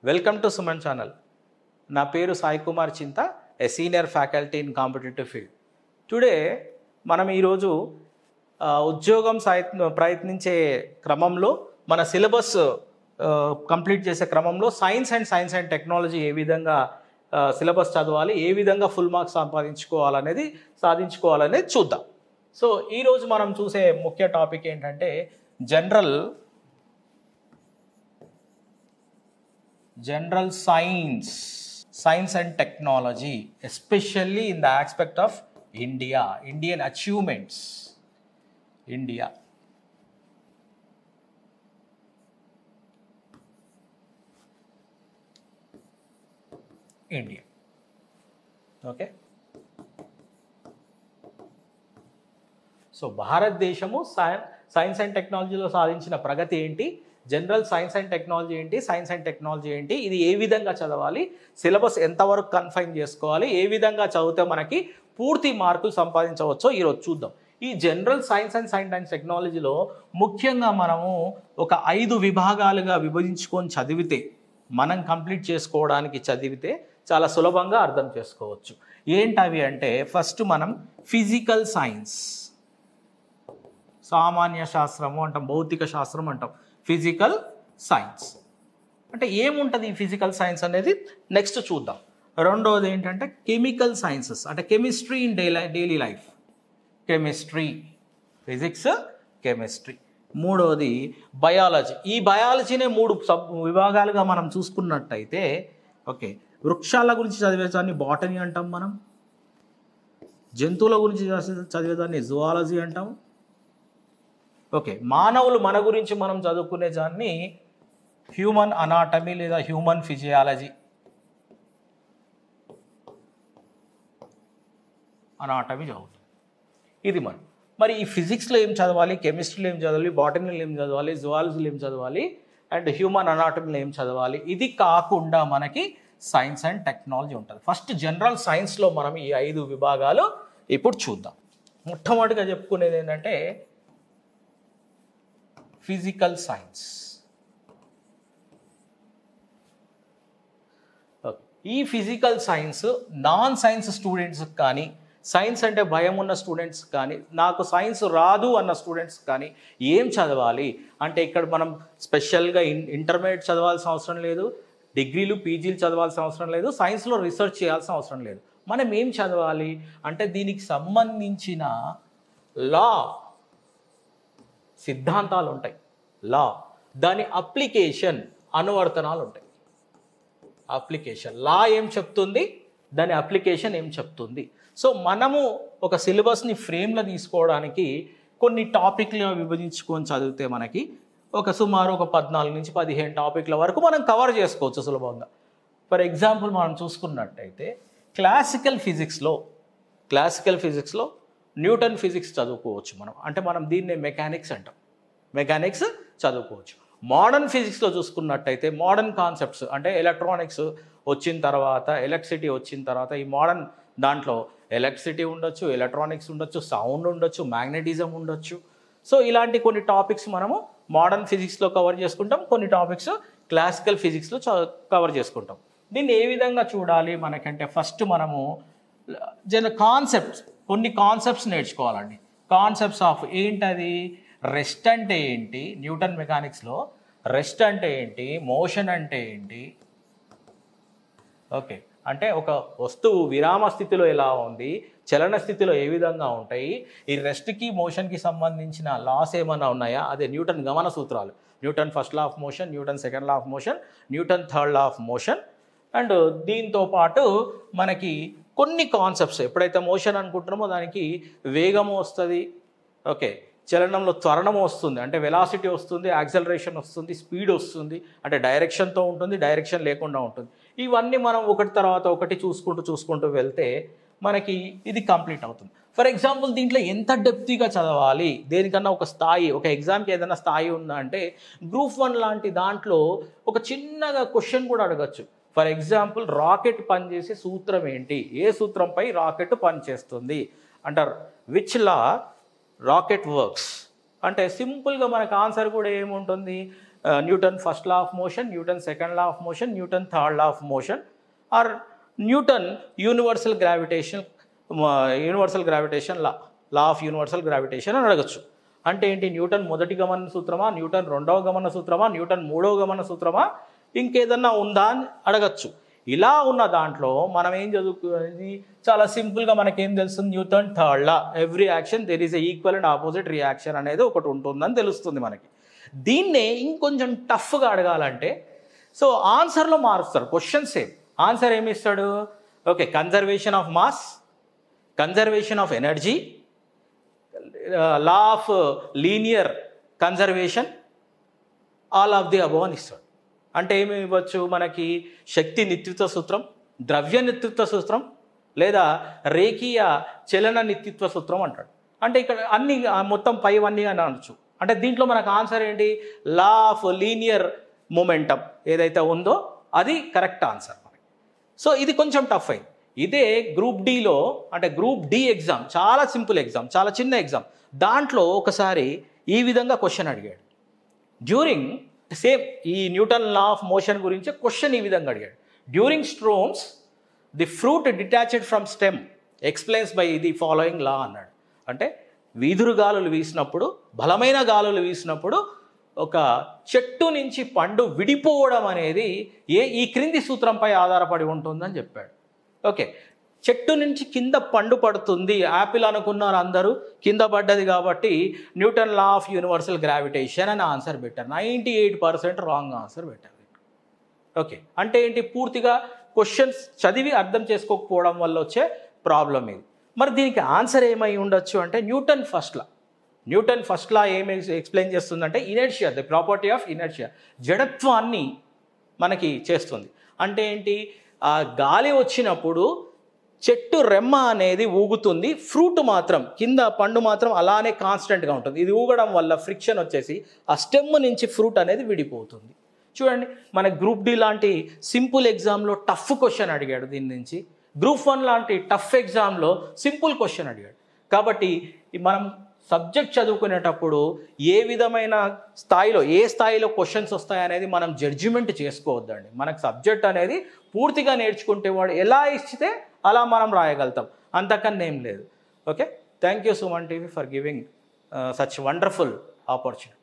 welcome to Suman channel నా పేరు Sai Kumar Chinta a senior faculty in competitive field today మనం ఈరోజు ఆ, ఉద్యోగం సాయి ప్రయత్నించే క్రమంలో మన సిలబస్ కంప్లీట్ చేసే క్రమంలో science and science and technology ఏ విధంగా సిలబస్ చదవాలి ఏ విధంగా ఫుల్ మార్క్స్ సంపాదించుకోవాలనేది సాధించుకోవాలనేది చూద్దాం సో ఈరోజు మనం చూసే ముఖ్య టాపిక్ ఏంటంటే general general science science and technology especially in the aspect of india indian achievements india india okay so భారతదేశము సై- సైన్స్ అండ్ టెక్నాలజీలో సాధించిన ప్రగతి ఏంటి జనరల్ సైన్స్ అండ్ టెక్నాలజీ ఏంటి సైన్స్ అండ్ టెక్నాలజీ ఏంటి ఇది ఏ విధంగా చదవాలి సిలబస్ ఎంతవరకు కన్ఫైన్ చేసుకోవాలి ఏ విధంగా చదివితే మనకి పూర్తి మార్కులు సంపాదించవచ్చో ఈరోజు చూద్దాం ఈ general science and science and టెక్నాలజీలో ముఖ్యంగా మనము ఒక ఐదు విభాగాలుగా విభజించుకొని చదివితే మనం కంప్లీట్ చేసుకోవడానికి చదివితే చాలా సులభంగా అర్థం చేసుకోవచ్చు ఏంటవి అంటే ఫస్ట్ మనం ఫిజికల్ సైన్స్ సామాన్య శాస్త్రము అంటాం భౌతిక శాస్త్రం అంటాం ఫిజికల్ సైన్స్ అంటే ఏముంటుంది ఈ ఫిజికల్ సైన్స్ అనేది నెక్స్ట్ చూద్దాం రెండోది ఏంటంటే కెమికల్ సైన్సెస్ అంటే chemistry in daily daily life chemistry physics chemistry మూడోది బయాలజీ ఈ బయాలజీనే మూడు సబ్ విభాగాలుగా మనం చూసుకున్నట్టయితే ఓకే వృక్షాల గురించి చదివేదాన్ని బాటనీ అంటాం మనం జంతువుల గురించి చదివే- చదివేదాన్ని జువాలజీ అంటాం ఓకే మానవులు మన గురించి మనం చదువుకునే దాన్ని హ్యూమన్ అనాటమీ లేదా హ్యూమన్ ఫిజియాలజీ అనాటమీ చదువుతాం ఇది మనం మరి ఈ ఫిజిక్స్లో ఏం చదవాలి కెమిస్ట్రీలో ఏం చదవాలి బాటనీలో ఏం చదవాలి జువాలజీలో ఏం చదవాలి అండ్ హ్యూమన్ అనాటమీలో ఏం చదవాలి ఇది కాకుండా మనకి సైన్స్ అండ్ టెక్నాలజీ ఉంటుంది ఫస్ట్ జనరల్ సైన్స్లో మనం ఈ ఐదు విభాగాలు ఇప్పుడు చూద్దాం మొట్టమొదటిగా చెప్పుకునేది ఏంటంటే ఫిజికల్ సైన్స్ ఈ physical science non science students కానీ సైన్స్ అంటే భయం ఉన్న స్టూడెంట్స్ కానీ నాకు సైన్స్ రాదు అన్న స్టూడెంట్స్ కానీ ఏం చదవాలి అంటే ఇక్కడ మనం స్పెషల్గా ఇన్ ఇంటర్మీడియట్ చదవాల్సిన అవసరం లేదు డిగ్రీలు పీజీలు చదవాల్సిన అవసరం లేదు సైన్స్లో రీసెర్చ్ చేయాల్సిన అవసరం లేదు మనం ఏం చదవాలి అంటే దీనికి సంబంధించిన లా సిద్ధాంతాలు ఉంటాయి లా దాని అప్లికేషన్ అనువర్తనాలు ఉంటాయి అప్లికేషన్ లా ఏం చెప్తుంది దాని అప్లికేషన్ ఏం చెప్తుంది సో మనము ఒక సిలబస్ని ఫ్రేమ్లో తీసుకోవడానికి కొన్ని టాపిక్లు విభజించుకొని చదివితే మనకి ఒక సుమారు ఒక పద్నాలుగు నుంచి పదిహేను టాపిక్ల వరకు మనం కవర్ చేసుకోవచ్చు సులభంగా ఫర్ ఎగ్జాంపుల్ మనం చూసుకున్నట్టయితే క్లాసికల్ ఫిజిక్స్లో క్లాసికల్ ఫిజిక్స్లో న్యూటన్ ఫిజిక్స్ చదువుకోవచ్చు మనం అంటే మనం దీన్నే మెకానిక్స్ అంటాం మెకానిక్స్ చదువుకోవచ్చు మోడర్న్ ఫిజిక్స్లో చూసుకున్నట్టయితే మోడర్న్ కాన్సెప్ట్స్ అంటే ఎలక్ట్రానిక్స్ వచ్చిన తర్వాత ఎలక్ట్రిసిటీ వచ్చిన తర్వాత ఈ మోడర్న్ దాంట్లో ఎలక్ట్రిసిటీ ఉండొచ్చు ఎలక్ట్రానిక్స్ ఉండొచ్చు సౌండ్ ఉండొచ్చు మ్యాగ్నెటిజం ఉండొచ్చు సో ఇలాంటి కొన్ని టాపిక్స్ మనము మోడర్న్ ఫిజిక్స్లో కవర్ చేసుకుంటాం కొన్ని టాపిక్స్ క్లాసికల్ ఫిజిక్స్లో కవర్ చేసుకుంటాం దీన్ని ఏ విధంగా చూడాలి మనకంటే ఫస్ట్ మనము జన కాన్సెప్ట్స్ కొన్ని కాన్సెప్ట్స్ నేర్చుకోవాలండి కాన్సెప్ట్స్ ఆఫ్ ఏంటది రెస్ట్ అంటే ఏంటి న్యూటన్ మెకానిక్స్లో రెస్ట్ అంటే ఏంటి మోషన్ అంటే ఏంటి ఓకే అంటే ఒక వస్తువు విరామ స్థితిలో ఎలా ఉంది చలన స్థితిలో ఏ విధంగా ఉంటాయి ఈ రెస్ట్కి మోషన్కి సంబంధించిన లాస్ ఏమైనా ఉన్నాయా అదే న్యూటన్ గమన సూత్రాలు Newton first law of motion Newton second law of motion Newton third law of motion and దీంతో పాటు మనకి కొన్ని కాన్సెప్ట్స్ ఎప్పుడైతే మోషన్ అనుకుంటున్నామో దానికి వేగము వస్తుంది ఓకే చలనంలో త్వరణం వస్తుంది అంటే వెలాసిటీ వస్తుంది యాక్సలరేషన్ వస్తుంది స్పీడ్ వస్తుంది అంటే డైరెక్షన్తో ఉంటుంది డైరెక్షన్ లేకుండా ఉంటుంది ఇవన్నీ మనం ఒకటి తర్వాత ఒకటి చూసుకుంటూ చూసుకుంటూ వెళ్తే మనకి ఇది కంప్లీట్ అవుతుంది ఫర్ ఎగ్జాంపుల్ దీంట్లో ఎంత డెప్తీగా చదవాలి దేనికన్నా ఒక స్థాయి ఒక ఎగ్జామ్కి ఏదైనా స్థాయి ఉందా అంటే గ్రూప్ వన్ లాంటి దాంట్లో ఒక చిన్నగా క్వశ్చన్ కూడా అడగచ్చు ఫర్ ఎగ్జాంపుల్ రాకెట్ పనిచేసే సూత్రం ఏంటి ఏ సూత్రంపై రాకెట్ పనిచేస్తుంది అంటారు విచ్ లా రాకెట్ వర్క్స్ అంటే సింపుల్గా మనకు ఆన్సర్ కూడా ఏముంటుంది Newton first law of motion Newton second law of motion Newton third law of motion or Newton universal gravitation universal gravitation law law of universal gravitation అని అడగచ్చు అంటే ఏంటి Newton మొదటి గమన సూత్రమా న్యూటన్ రెండవ గమన సూత్రమా న్యూటన్ మూడవ గమన సూత్రమా ఇంకేదన్నా ఉందా అని అడగచ్చు ఇలా ఉన్న దాంట్లో మనం ఏం చదువుకునేది చాలా సింపుల్గా మనకేం తెలుస్తుంది Newton third law every action there is equal and opposite reaction అనేది ఒకటి ఉంటుందని తెలుస్తుంది మనకి దీన్నే ఇంకొంచెం టఫ్గా అడగాలంటే సో ఆన్సర్లో మారుస్తారు క్వశ్చన్ సేమ్ ఆన్సర్ ఏమి ఇస్తాడు okay conservation of mass conservation of energy law of linear conservation all of the above అని ఇస్తాడు అంటే ఏమి ఇవ్వచ్చు మనకి శక్తి నిత్యత్వ సూత్రం ద్రవ్య నిత్యత్వ సూత్రం లేదా రేఖీయ చలన నిత్యత్వ సూత్రం అంటాడు అంటే ఇక్కడ అన్ని ఆ మొత్తం పైవన్నీ అని అనొచ్చు అంటే దీంట్లో మనకు ఆన్సర్ ఏంటి లా ఆఫ్ లీనియర్ మొమెంటం ఏదైతే ఉందో అది కరెక్ట్ ఆన్సర్ మనకి సో ఇది కొంచెం టఫ్ అయింది ఇదే గ్రూప్ డిలో అంటే గ్రూప్ డి ఎగ్జామ్ చాలా సింపుల్ ఎగ్జామ్ చాలా చిన్న ఎగ్జామ్ దాంట్లో ఒకసారి ఈ విధంగా క్వశ్చన్ అడిగాడు డ్యూరింగ్ సేమ్ ఈ న్యూటన్ లా ఆఫ్ మోషన్ గురించి క్వశ్చన్ ఈ విధంగా అడిగాడు during storms the fruit detached from stem explains by the following law అన్నాడు అంటే వీధురు గాలులు వీసినప్పుడు బలమైన గాలులు వీసినప్పుడు ఒక చెట్టు నుంచి పండు విడిపోవడం అనేది ఏ ఈ క్రింది సూత్రంపై ఆధారపడి ఉంటుందని చెప్పాడు ఓకే చెట్టు నుంచి కింద పండు పడుతుంది యాపిల్ అనుకున్నారు అందరూ కింద పడ్డది కాబట్టి Newton law of universal gravitation అని ఆన్సర్ పెట్టారు ninety eight percent wrong answer పెట్టారు ఓకే అంటే ఏంటి పూర్తిగా క్వశ్చన్స్ చదివి అర్థం చేసుకోకపోవడం వల్ల వచ్చే ప్రాబ్లం ఇది మరి దీనికి ఆన్సర్ ఏమై ఉండొచ్చు అంటే Newton first law Newton first law ఏమి ఎక్స్ప్లెయిన్ చేస్తుందంటే inertia the property of inertia జడత్వాన్ని మనకి చేస్తుంది అంటే ఏంటి ఆ గాలి వచ్చినప్పుడు చెట్టు రెమ్మ అనేది ఊగుతుంది ఫ్రూట్ మాత్రం కింద పండు మాత్రం అలానే కాన్స్టెంట్గా ఉంటుంది ఇది ఊగడం వల్ల ఫ్రిక్షన్ వచ్చేసి ఆ స్టెమ్ నుంచి ఫ్రూట్ అనేది విడిపోతుంది చూడండి మన గ్రూప్ డి లాంటి సింపుల్ ఎగ్జామ్లో టఫ్ క్వశ్చన్ అడిగాడు దీని నుంచి గ్రూప్ వన్ లాంటి టఫ్ ఎగ్జామ్లో సింపుల్ క్వశ్చన్ అడిగాడు కాబట్టి ఈ మనం సబ్జెక్ట్ చదువుకునేటప్పుడు ఏ విధమైన స్థాయిలో ఏ స్థాయిలో క్వశ్చన్స్ వస్తాయనేది మనం జడ్జిమెంట్ చేసుకోవద్దండి మనకు సబ్జెక్ట్ అనేది పూర్తిగా నేర్చుకుంటే వాడు ఎలా ఇచ్చితే అలా మనం రాయగలుగుతాం అంతకన్నా ఏం లేదు okay thank you Suman TV for giving such wonderful opportunity